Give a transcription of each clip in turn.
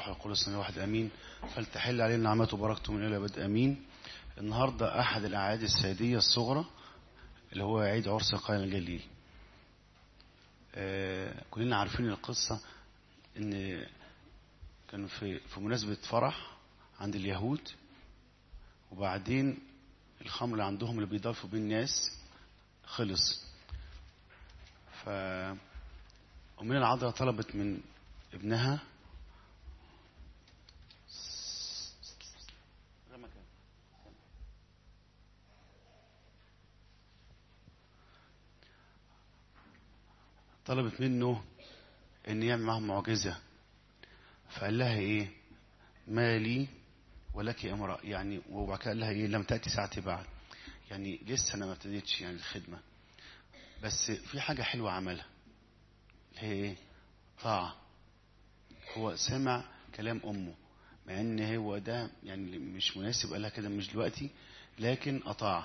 والروح القدس من واحد امين فلتحل علينا نعمته وبركته من الى الابد امين النهارده احد الاعياد السيديه الصغرى اللي هو عيد عرس قايل الجليل آه كلنا عارفين القصه ان كانوا في في مناسبه فرح عند اليهود وبعدين الخمر اللي عندهم اللي بيضافوا بين الناس خلص ف أمنا العذراء طلبت من ابنها طلبت منه ان يعمل معهم معجزة فقال لها ايه ما لي ولك امرأة يعني وبعد كده قال لها ايه لم تأتي ساعتي بعد يعني لسه انا ما ابتديتش يعني الخدمة بس في حاجة حلوة عملها هي ايه طاعة هو سمع كلام امه مع ان هو ده يعني مش مناسب قالها كده مش دلوقتي لكن اطاع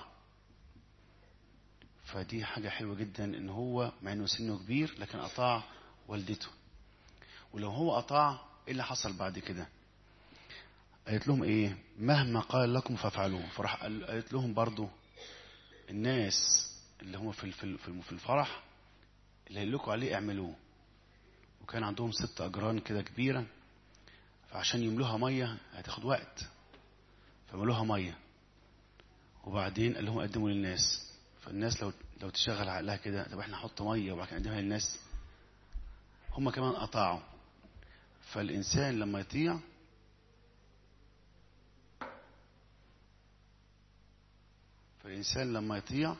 فدي حاجة حلوة جدا ان هو مع انه سنه كبير لكن اطاع والدته ولو هو اطاع ايه اللي حصل بعد كده قالت لهم ايه مهما قال لكم فافعلوه فراح قالت لهم برضو الناس اللي هم في في الفرح اللي قال لكم عليه اعملوه وكان عندهم ست أجران كده كبيرة فعشان يملوها مية هتاخد وقت فملوها مية وبعدين قال لهم قدموا للناس فالناس لو لو تشغل عقلها كده طب احنا نحط مية وبعد كده نقدمها للناس هم كمان قطعوا فالإنسان لما يطيع فالإنسان لما يطيع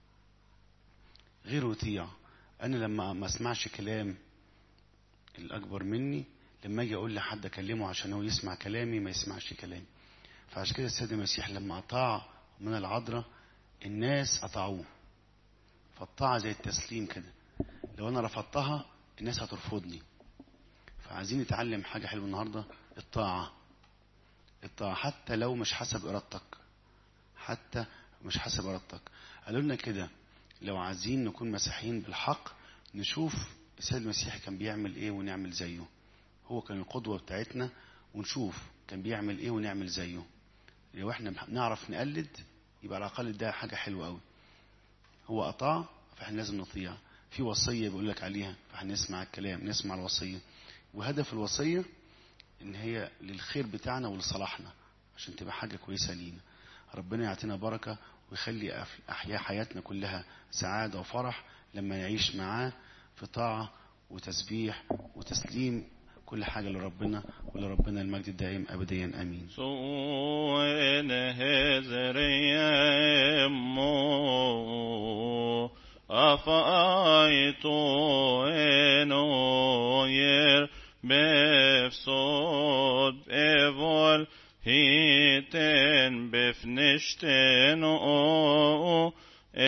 غيره يطيع أنا لما ما اسمعش كلام الأكبر مني لما أجي أقول لحد أكلمه عشان هو يسمع كلامي ما يسمعش كلامي فعشان كده السيد المسيح لما أطاع من العذراء الناس أطاعوه فالطاعة زي التسليم كده لو أنا رفضتها الناس هترفضني فعايزين نتعلم حاجة حلوة النهاردة الطاعة الطاعة حتى لو مش حسب إرادتك حتى مش حسب إرادتك قالوا لنا كده لو عايزين نكون مسيحيين بالحق نشوف السيد المسيح كان بيعمل ايه ونعمل زيه هو كان القدوة بتاعتنا ونشوف كان بيعمل ايه ونعمل زيه لو احنا نعرف نقلد يبقى على الاقل ده حاجة حلوة قوي هو اطاع فاحنا لازم نطيع في وصية بيقول لك عليها فهنسمع الكلام نسمع الوصية وهدف الوصية ان هي للخير بتاعنا ولصلاحنا عشان تبقى حاجة كويسة لينا ربنا يعطينا بركة ويخلي أحياء حياتنا كلها سعادة وفرح لما نعيش معاه في طاعة وتسبيح وتسليم كل حاجة لربنا ولربنا المجد الدائم أبديا أمين سوين هزريمو أفايتو إنو ير بفصود بفول هيتن بفنشتن أو